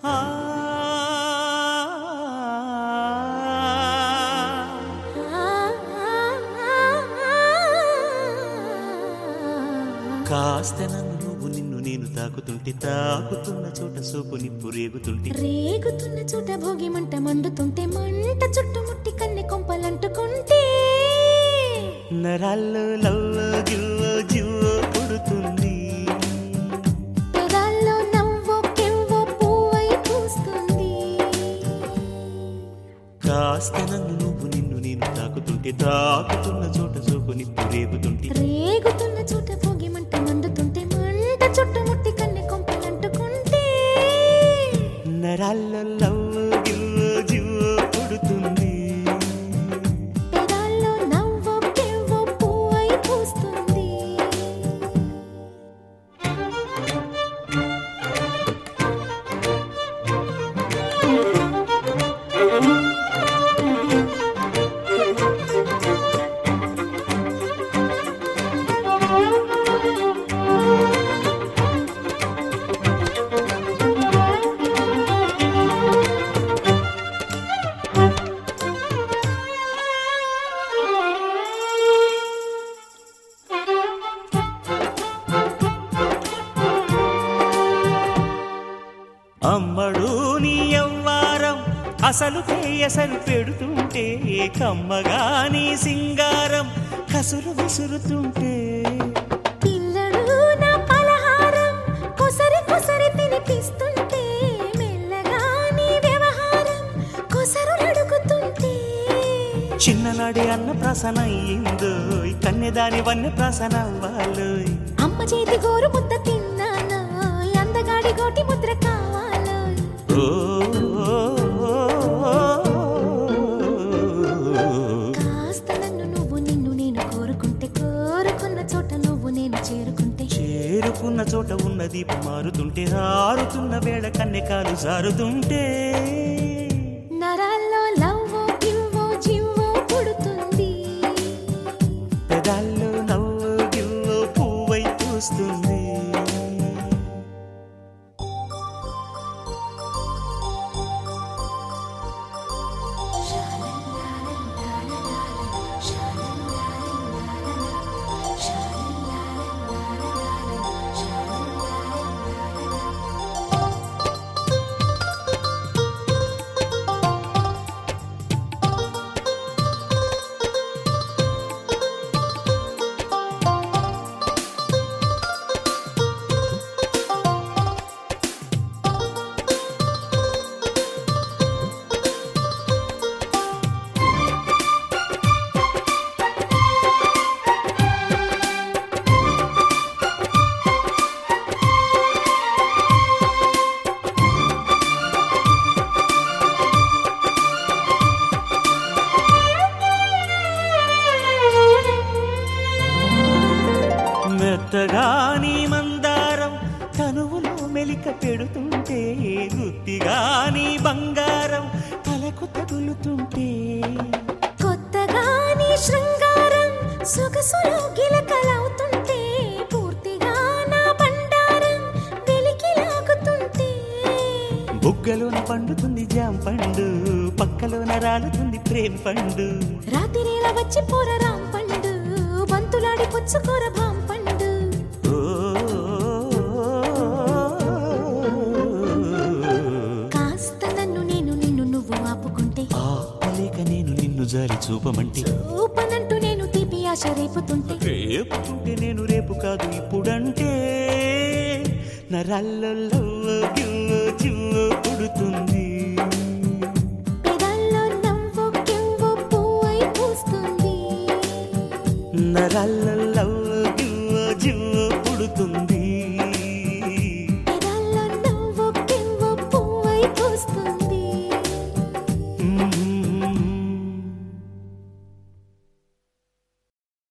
ఆ కాస్త నన్ను నువ్వు నిన్ను నేను తాకుతుంటే తాకుతున్న చోట సోపు నిప్పు రేగుతుంటే రేగుతున్న చోట భోగి మంట మండుతుంటే మంట చుట్టుముట్టి కన్నె కొంపలంటుకుంటే నరాల్లో లవ్వో జివ్వో జివ్వో పుడుతుంది పెదాల్లో నవ్వో కెవ్వో పువ్వై పూస్తుంది కాస్త నన్ను నువ్వు నిన్ను నేను తాకుతుంటే తాకుతున్న చోట సోపు నిప్పు రేగుతుంటే రేగుతున్న చోట భోగి మంట మండుతుంటే మంట చుట్టుముట్టి కన్నె కొంపలంటుకుంటే నరాల్లో లవ్వో జివ్వో జివ్వో పుడుతుంది పెదాల్లో నవ్వో కెవ్వో పువ్వై పూస్తుంది అమ్మడు నీ అవ్వారం అసలు కేయసలు పెడుతుంటే కమ్మగా నీ సింగారం కసురు విసురుతుంటే పిల్లడు నా పలహారం కొసరి కొసరి తినిపిస్తుంటే మెల్లగా నీ వ్యవహారం కొసరు అడుగుతుంటే చిన్ననాడి అన్న ప్రసన అయ్యిందో కన్నెదాని వన్న ప్రసన అవ్వాలోయ్ అమ్మ చేతి గోరు ముద్ద తిన్నాను అందగాడి గోటి ముద్ర కావాలో ఓ కాస్త నన్ను నువ్వు నిన్ను నేను కోరుకుంటే కోరుకున్న చోట నువ్వు నేను చేరుకుంటే చేరుకున్న చోట ఉన్న దీపం మారుతుంటే ఆరుతున్న వేళ కన్నెకాలు జారుతుంటే నరాల్లో లవ్వో గివ్వో జివ్వో పుడుతుంది పెదాల్లో నవ్వు గివ్వు పువ్వై పూస్తుంది మెత్తగా నీ మందారం తనువులో మెలిక పెడుతుంటే గుత్తిగా నీ బంగారం తలకు తగులుతుంటే కొత్తగా నీ శృంగారం సొగసులో గిలకలవుతుంటే పూర్తిగా నా బండారం వెలికి లాగుతుంటే బుగ్గలోన పండుతుంది జాం పండు పక్కలోన రాలుతుంది ప్రేమ పండు రాత్రినేల వచ్చి పోరరాం పండు బంతులాడి పుచ్చుకోర భాం పండు ఓ కాస్త నన్ను నేను నిన్ను నువ్వు ఆపుకుంటే ఆపలేక నేను నిన్ను జారి చూపమంటే ఊపనంటూ నేను తీపి ఆశ రేపుతుంటే రేపుతుంటే నేను రేపు కాదు ఇప్పుడంటే నరాల్లో జివ్వు జివ్వు పుడుతుంది